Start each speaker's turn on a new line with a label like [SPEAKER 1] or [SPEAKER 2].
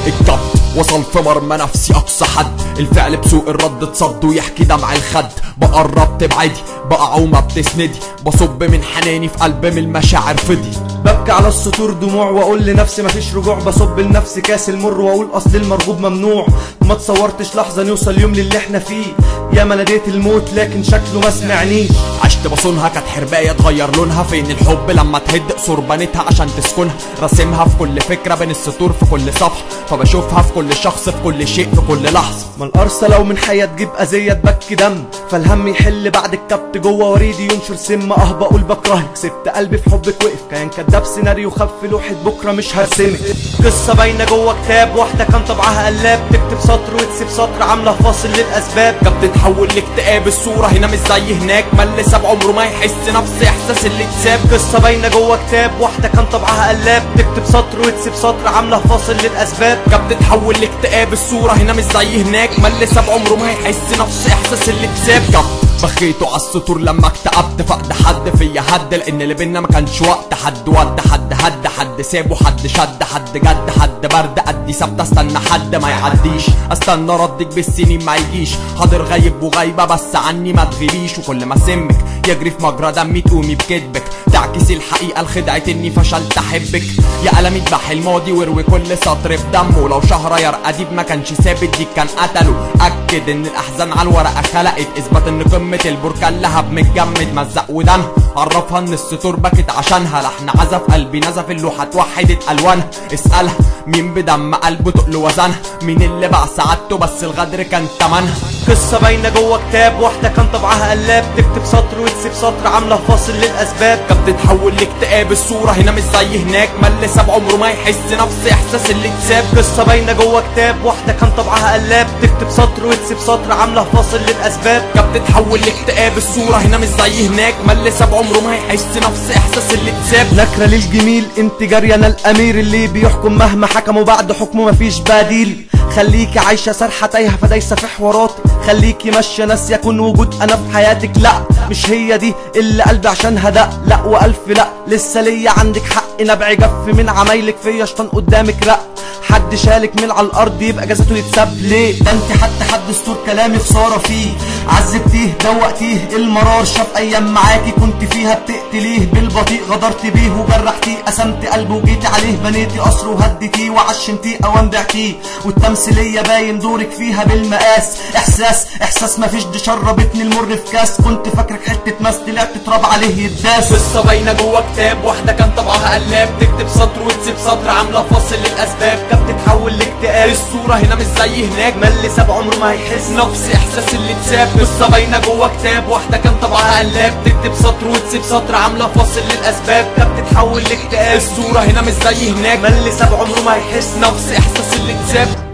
[SPEAKER 1] الكب وصل في مرمى نفسي اقصى حد الفعل بسوء الرد اتصد ويحكي دمع الخد بقرب تبعدي بقى عومة بتسندي بصب من حناني في قلب من المشاعر فضي
[SPEAKER 2] ببكي على السطور دموع واقول لنفسي مفيش رجوع بصب لنفسي كاس المر واقول اصل المرغوب ممنوع ما تصورتش لحظه نوصل يوم للي احنا فيه يا ما ناديت الموت لكن شكله ما سمعنيش
[SPEAKER 1] عشت بصونها كانت حرباية تغير لونها فين الحب لما تهد صربانتها عشان تسكنها راسمها في كل فكرة بين السطور في كل صفحة فبشوفها في كل شخص في كل شيء في كل لحظة
[SPEAKER 2] ما القرصة لو من حياة تجيب أذية تبكي دم فالهم يحل بعد الكبت جوه وريدي ينشر سم اه بقول بكرهك سبت قلبي في حبك وقف كان كداب سيناريو خف لوحة بكرة مش هرسمك قصة باينة جوه كتاب واحدة كان طبعها قلاب تكتب سطر وتسيب سطر عاملة فاصل للأسباب
[SPEAKER 1] كانت بتتحول لاكتئاب الصورة هنا مش زي هناك مل ساب عمره ما يحس نفس احساس اللي اتساب
[SPEAKER 2] قصة باينة جوه كتاب واحدة كان طبعها قلاب تكتب سطر وتسيب سطر عاملة فاصل للأسباب
[SPEAKER 1] كانت بتتحول لاكتئاب الصورة هنا مش زي هناك مل ساب عمره ما يحس نفس احساس اللي اتساب كان بخيته على السطور لما اكتئبت فقد حد فيا هد لان اللي بينا ما كانش وقت حد ود حد هد حد سابه حد شد حد جد حد برد ادي ثابته استنى حد ما يعديش استنى ردك بالسنين ما يجيش حاضر غايب وغايبه بس عني ما تغيبيش وكل ما سمك يجري في مجرى دمي تقومي بكدبك تعكسي الحقيقه لخدعه اني فشلت احبك يا قلمي اذبح الماضي واروي كل سطر بدمه لو شهريار اديب ما كانش ثابت دي كان قتله اكد ان الاحزان على الورقه خلقت اثبات ان قمه البركان لهب متجمد مزق ودانها عرفها ان السطور بكت عشانها لحن عزف قلبي نزف اللوحه اتوحدت الوانها اسالها مين بدم قلبه تقل وزنها مين اللي باع سعادته بس الغدر كان تمنها
[SPEAKER 2] قصة باينة جوه كتاب واحدة كان طبعها قلاب تكتب سطر وتسيب سطر عاملة فاصل للأسباب
[SPEAKER 1] كانت بتتحول لاكتئاب الصورة هنا مش زي هناك مل ساب عمره ما يحس نفس احساس اللي اتساب
[SPEAKER 2] قصة باينة جوه كتاب واحدة كان طبعها قلاب تكتب سطر وتسيب سطر عاملة فاصل للأسباب
[SPEAKER 1] كانت بتتحول لاكتئاب الصورة هنا مش زي هناك مل ساب عمره ما يحس نفس احساس اللي اتساب
[SPEAKER 2] نكرة للجميل انت جارية انا الامير اللي بيحكم مهما حكموا بعد حكمه مفيش بديل خليكي عايشة سرحة تايهة فدايسة في حوارات خليكي ماشية ناس يكون وجود انا في حياتك لا مش هي دي اللي قلبي عشانها ده لا والف لا لسه ليا عندك حق نبع جف من عمايلك فيا شطان قدامك لا حد شالك من على الارض يبقى جزاته يتساب ليه ده انت حتى حد ستور كلامي خساره فيه عذبتيه دوقتيه المرار شاف ايام معاكي كنت فيها بتقتليه بالبطيء غدرت بيه وجرحتيه قسمت قلبه وجيتي عليه بنيتي قصر وهديتيه وعشمتيه اوام بعتيه والتمثيليه باين دورك فيها بالمقاس احساس احساس مفيش دي شربتني المر في كاس كنت فاكرك حته ماس طلعت تراب عليه يداس
[SPEAKER 1] قصة باينة جوه كتاب واحدة كان طبعها قلاب تكتب سطر وتسيب سطر عاملة فاصل للأسباب
[SPEAKER 2] كانت بتتحول لاكتئاب
[SPEAKER 1] الصورة هنا مش زي هناك
[SPEAKER 2] مل ساب عمره ما هيحس
[SPEAKER 1] نفس احساس اللي اتساب قصة باينة جوه كتاب واحدة كان طبعها قلاب تكتب سطر وتسيب سطر عاملة فاصل للأسباب
[SPEAKER 2] كانت بتتحول لاكتئاب
[SPEAKER 1] الصورة هنا مش زي هناك
[SPEAKER 2] مل ساب عمره ما هيحس
[SPEAKER 1] نفس احساس اللي اتساب